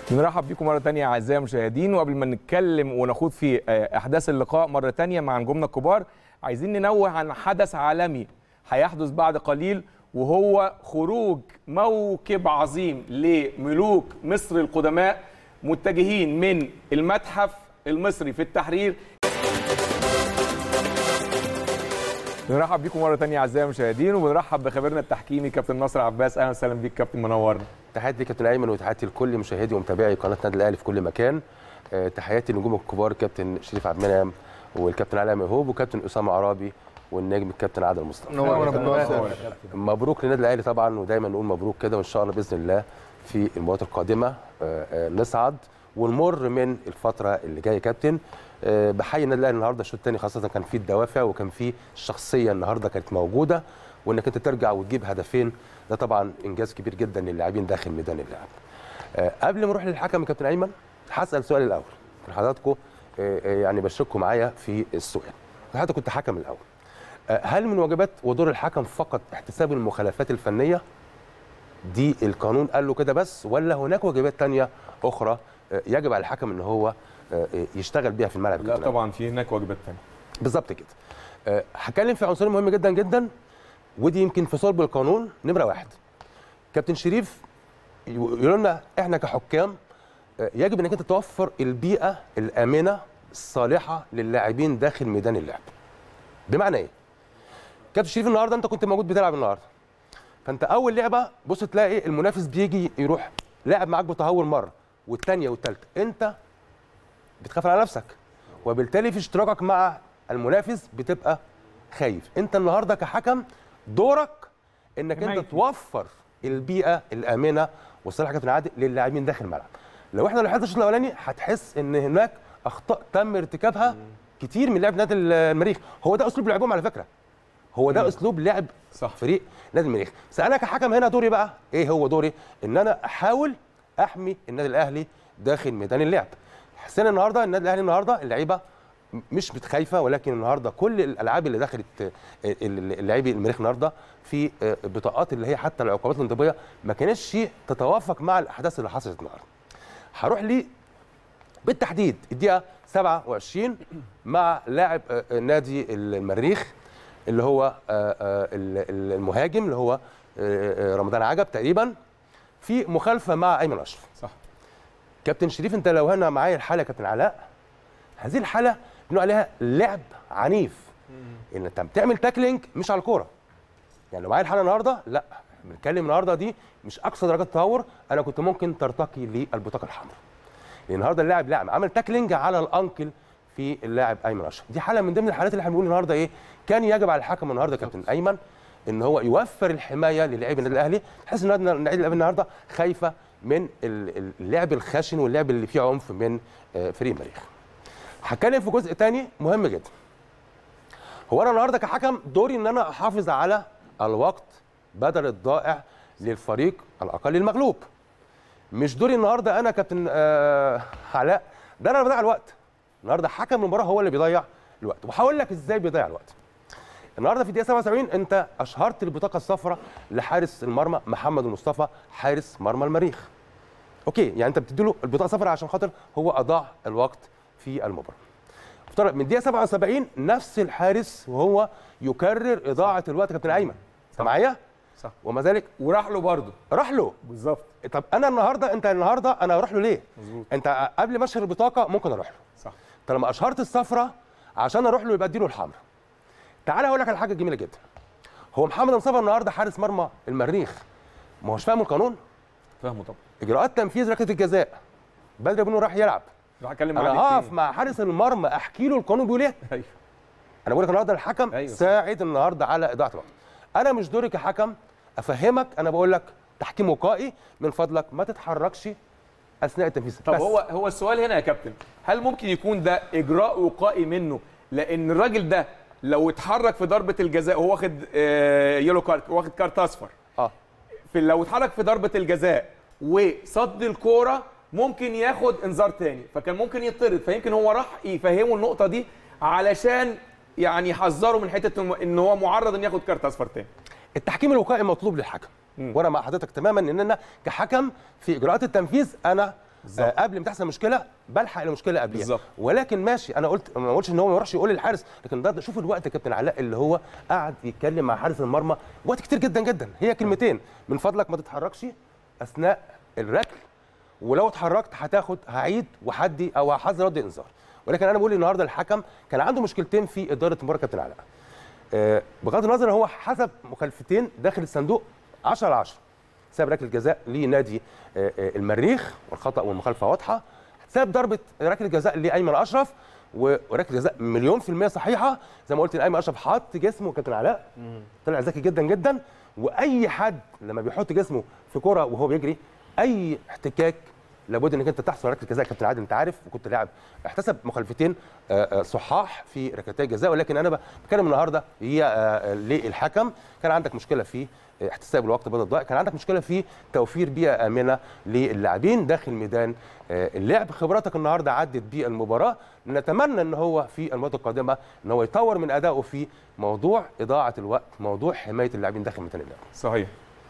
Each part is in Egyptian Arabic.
نرحب بكم مرة تانية أعزائي المشاهدين وقبل ما نتكلم ونخوض في آه، أحداث اللقاء مرة تانية مع نجومنا الكبار عايزين ننوه عن حدث عالمي هيحدث بعد قليل وهو خروج موكب عظيم لملوك مصر القدماء متجهين من المتحف المصري في التحرير نرحب بكم مرة تانية أعزائي المشاهدين وبنرحب بخبيرنا التحكيمي كابتن ناصر عباس أهلا وسهلا بيك كابتن منورنا تحياتي لكابتن ايمن وتحياتي لكل مشاهدي ومتابعي قناه النادي الاهلي في كل مكان آه، تحياتي للنجوم الكبار كابتن شريف عبد المنعم والكابتن علاء مهوب وكابتن اسامه عرابي والنجم الكابتن عادل مصطفى مبروك للنادي الاهلي طبعا ودايما نقول مبروك كده وان شاء الله باذن الله في المباريات القادمه آه، آه، نصعد ونمر من الفتره اللي جايه كابتن آه، بحيي النادي الاهلي النهارده الشوط الثاني خاصه كان فيه الدوافع وكان فيه الشخصيه النهارده كانت موجوده وانك انت ترجع وتجيب هدفين ده طبعا انجاز كبير جدا للاعبين داخل ميدان اللعب. آه، قبل ما نروح للحكم يا كابتن ايمن هسال سؤال الاول حضراتكم آه، آه، يعني بشارككم معايا في السؤال. حضرتك كنت حكم الاول. آه، هل من واجبات ودور الحكم فقط احتساب المخالفات الفنيه؟ دي القانون قال له كده بس ولا هناك واجبات تانية اخرى آه، يجب على الحكم ان هو آه، آه، يشتغل بيها في الملعب يا لا كابتن أيمن؟ طبعا في هناك واجبات تانية بالظبط كده آه، هتكلم في عنصرين مهم جدا جدا ودي يمكن في صلب القانون نمره واحد كابتن شريف يقول لنا احنا كحكام آه، يجب انك انت توفر البيئه الامنه الصالحه للاعبين داخل ميدان اللعب بمعنى ايه كابتن شريف النهارده انت كنت موجود بتلعب النهارده فانت اول لعبه بص تلاقي المنافس بيجي يروح لاعب معاك بتهور مره والثانيه والثالثه انت بتخاف على نفسك وبالتالي في اشتراكك مع المنافس بتبقى خايف انت النهارده كحكم دورك انك انت حمايتي. توفر البيئه الامنه والصالحه كابتن عادل للاعبين داخل الملعب لو احنا لاحظنا الشوط الاولاني هتحس ان هناك اخطاء تم ارتكابها كتير من لاعب نادي المريخ هو ده اسلوب لعبهم على فكره هو ده اسلوب لعب صح فريق نادي المريخ بس انا كحكم هنا دوري بقى ايه هو دوري ان انا احاول احمي النادي الاهلي داخل ميدان اللعب حسينا النهارده النادي الاهلي النهارده اللعيبه م- مش خايفه ولكن النهارده كل الالعاب اللي دخلت آه، ال- اللاعبي المريخ النهارده في آه، بطاقات اللي هي حتى العقوبات الانضباطيه ما كانتش تتوافق مع الاحداث اللي حصلت النهارده هروح لي بالتحديد الدقيقه 27 مع لاعب آه، آه، نادي المريخ اللي هو آه، آه، ال- ال- المهاجم اللي هو آه، آه، رمضان عجب تقريبا في مخالفه مع ايمن اشرف صح كابتن شريف انت لو هنا معايا الحاله يا كابتن علاء هذه الحاله بنقول عليها لعب عنيف ان انت بتعمل تاكلينج مش على الكوره يعني لو معايا الحاله النهارده لا بنتكلم النهارده دي مش اقصى درجات التهور انا كنت ممكن ترتقي للبطاقه الحمراء لان النهارده اللاعب لاعب عمل تاكلينج على الانكل في اللاعب ايمن اشرف دي حاله من ضمن الحالات اللي احنا بنقول النهارده ايه كان يجب على الحكم النهارده يا كابتن ايمن ان هو يوفر الحمايه للاعبي النادي الاهلي تحس ان النادي الاهلي النهارده خايفه من ال- ال- اللعب الخشن واللعب اللي فيه عنف من آه، فريق المريخ هتكلم في جزء تاني مهم جدا هو انا النهارده كحكم دوري ان انا احافظ على الوقت بدل الضائع للفريق الاقل المغلوب مش دوري النهارده انا كابتن آه علاء ده انا اللي بضيع الوقت النهارده حكم المباراه هو اللي بيضيع الوقت وهقول لك ازاي بيضيع الوقت النهارده في الدقيقه 77 انت اشهرت البطاقه الصفراء لحارس المرمى محمد مصطفى حارس مرمى المريخ اوكي يعني انت بتديله البطاقه الصفراء عشان خاطر هو اضاع الوقت في المباراه افترض من الدقيقه 77 نفس الحارس وهو يكرر اضاعه الوقت يا كابتن ايمن انت معايا صح وما ذلك وراح له برضه راح له بالظبط طب انا النهارده انت النهارده انا اروح له ليه مظبوط انت قبل ما اشهر البطاقه ممكن اروح له صح طالما اشهرت الصفراء عشان اروح له يبقى اديله الحمراء تعالى هقول لك على حاجه جميله جدا هو محمد مصطفى النهارده حارس مرمى المريخ ما هوش فاهم القانون فاهمه طبعا اجراءات تنفيذ ركله الجزاء بدري بنو راح يلعب راح اتكلم انا معاه هقف دقيقتين. مع حارس المرمى احكي له القانون بيقول ايه ايوه انا بقول لك النهارده الحكم أيوة. ساعد النهارده على اضاعه الوقت انا مش دوري كحكم افهمك انا بقول لك تحكيم وقائي من فضلك ما تتحركش اثناء التنفيذ طب بس. هو هو السؤال هنا يا كابتن هل ممكن يكون ده اجراء وقائي منه لان الراجل ده لو اتحرك في ضربه الجزاء وهو واخد آه، يلو كارت واخد كارت اصفر اه في لو اتحرك في ضربه الجزاء وصد الكوره ممكن ياخد انذار تاني فكان ممكن يطرد فيمكن هو راح يفهمه النقطه دي علشان يعني يحذره من حته إنه- ان هو معرض ان ياخد كارت اصفر تاني التحكيم الوقائي مطلوب للحكم مم. وانا مع حضرتك تماما ان انا كحكم في اجراءات التنفيذ انا بالظبط. آه قبل ما تحصل مشكله بلحق المشكله قبلها بالظبط. ولكن ماشي انا قلت ما قلتش ان هو ما يروحش يقول للحارس لكن ده, ده شوف الوقت يا كابتن علاء اللي هو قعد يتكلم مع حارس المرمى وقت كتير جدا جدا هي كلمتين من فضلك ما تتحركش اثناء الركل ولو اتحركت هتاخد هعيد وحدي او هحذر رد انذار ولكن انا بقول النهارده الحكم كان عنده مشكلتين في اداره المباراه كابتن علاء آه، بغض النظر هو حسب مخالفتين داخل الصندوق 10 على 10 ساب ركله جزاء لنادي آه، آه، المريخ والخطا والمخالفه واضحه ساب ضربه ركله جزاء لايمن اشرف وركله جزاء مليون في الميه صحيحه زي ما قلت ان ايمن اشرف حط جسمه كابتن علاء طلع ذكي جدا جدا واي حد لما بيحط جسمه في كره وهو بيجري اي احتكاك لابد انك انت تحصل ركله جزاء كابتن عادل انت عارف وكنت لاعب احتسب مخالفتين آه، آه، صحاح في ركلتي الجزاء ولكن انا بتكلم النهارده هي آه، آه، للحكم كان عندك مشكله في آه، احتساب الوقت بدل الضائع كان عندك مشكله في توفير بيئه امنه للاعبين داخل ميدان آه، اللعب خبراتك النهارده عدت بيه المباراه نتمنى ان هو في المباراه القادمه ان هو يطور من ادائه في موضوع اضاعه الوقت موضوع حمايه اللاعبين داخل ميدان اللعب صحيح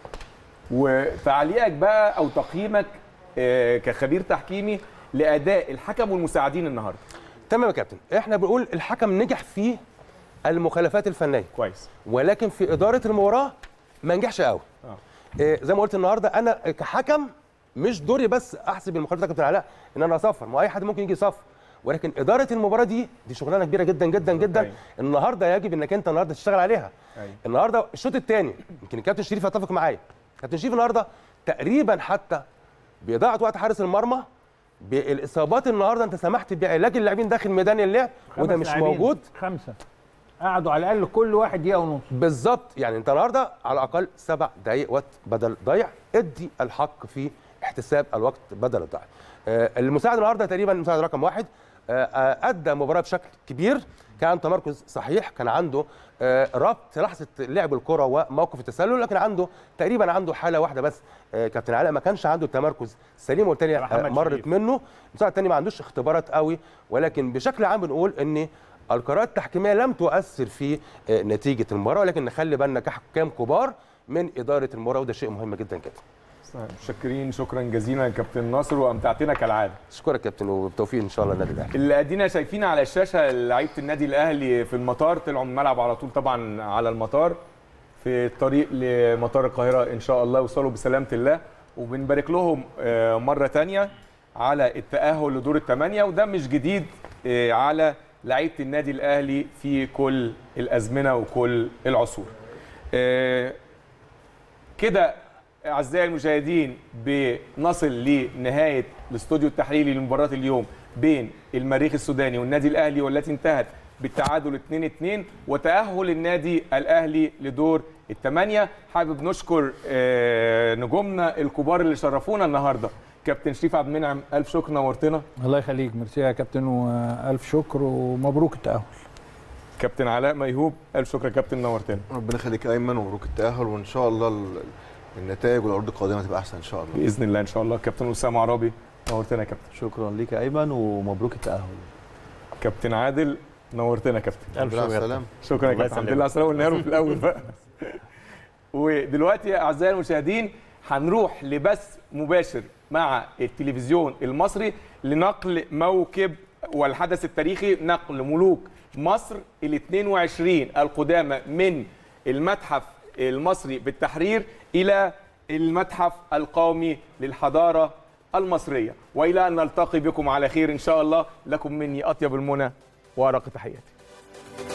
وتعليقك بقى او تقييمك آه، كخبير تحكيمي لاداء الحكم والمساعدين النهارده تمام يا كابتن احنا بنقول الحكم نجح في المخالفات الفنيه كويس ولكن في اداره المباراه ما نجحش قوي اه إيه زي ما قلت النهارده انا كحكم مش دوري بس احسب المخالفات يا كابتن علاء ان انا اصفر ما اي حد ممكن يجي يصفر ولكن اداره المباراه دي دي شغلانه كبيره جدا جدا جدا أيوة. النهارده يجب انك انت النهارده تشتغل عليها أيوة. النهارده الشوط الثاني يمكن الكابتن شريف يتفق معايا كابتن شريف النهارده تقريبا حتى باضاعه وقت حارس المرمى بالاصابات النهارده انت سمحت بعلاج اللاعبين داخل ميدان اللعب وده خمس مش لاعبين. موجود خمسه قعدوا على الاقل كل واحد دقيقه ونص بالظبط يعني انت النهارده على الاقل سبع دقائق وقت بدل ضيع ادي الحق في احتساب الوقت بدل الضيع آه، المساعد النهارده تقريبا المساعد رقم واحد آه، آه، ادى مباراه بشكل كبير كان عنده تمركز صحيح كان عنده آه، ربط لحظه لعب الكره وموقف التسلل لكن عنده تقريبا عنده حاله واحده بس آه، كابتن علاء ما كانش عنده التمركز سليم والتانية محمد آه، مرت شريف. منه المساعد الثاني ما عندوش اختبارات قوي ولكن بشكل عام بنقول ان القرارات التحكيميه لم تؤثر في آه، نتيجه المباراه ولكن نخلي بالنا كحكام كبار من اداره المباراه وده شيء مهم جدا جدا متشكرين شكرا جزيلا يا كابتن ناصر وامتعتنا كالعاده اشكرك كابتن وبالتوفيق ان شاء الله النادي الاهلي اللي ادينا شايفين على الشاشه لعيبه النادي الاهلي في المطار طلعوا من الملعب على طول طبعا على المطار في الطريق لمطار القاهره ان شاء الله يوصلوا بسلامه الله وبنبارك لهم آه، مره تانية على التاهل لدور الثمانيه وده مش جديد آه، على لعيبه النادي الاهلي في كل الازمنه وكل العصور آه، كده اعزائي المشاهدين بنصل لنهايه الاستوديو التحليلي لمباراه اليوم بين المريخ السوداني والنادي الاهلي والتي انتهت بالتعادل 2-2 وتاهل النادي الاهلي لدور الثمانيه حابب نشكر آه، نجومنا الكبار اللي شرفونا النهارده كابتن شريف عبد المنعم الف شكر نورتنا الله يخليك ميرسي يا كابتن والف شكر ومبروك التاهل كابتن علاء ميهوب الف شكر يا كابتن نورتنا ربنا يخليك يا ايمن ومبروك التاهل وان شاء الله ال- النتائج والعروض القادمه تبقى احسن ان شاء الله باذن الله ان شاء الله كابتن اسامه عرابي نورتنا يا كابتن شكرا ليك يا ايمن ومبروك التاهل كابتن عادل نورتنا يا كابتن الحمد لله على السلامه شكرا يا الله كابتن الحمد يسلمك. لله على السلامه قلنا له في الاول بقى ودلوقتي اعزائي المشاهدين هنروح لبث مباشر مع التلفزيون المصري لنقل موكب والحدث التاريخي نقل ملوك مصر ال 22 القدامى من المتحف المصري بالتحرير الى المتحف القومي للحضاره المصريه والى ان نلتقي بكم على خير ان شاء الله لكم مني اطيب المنى وارق تحياتي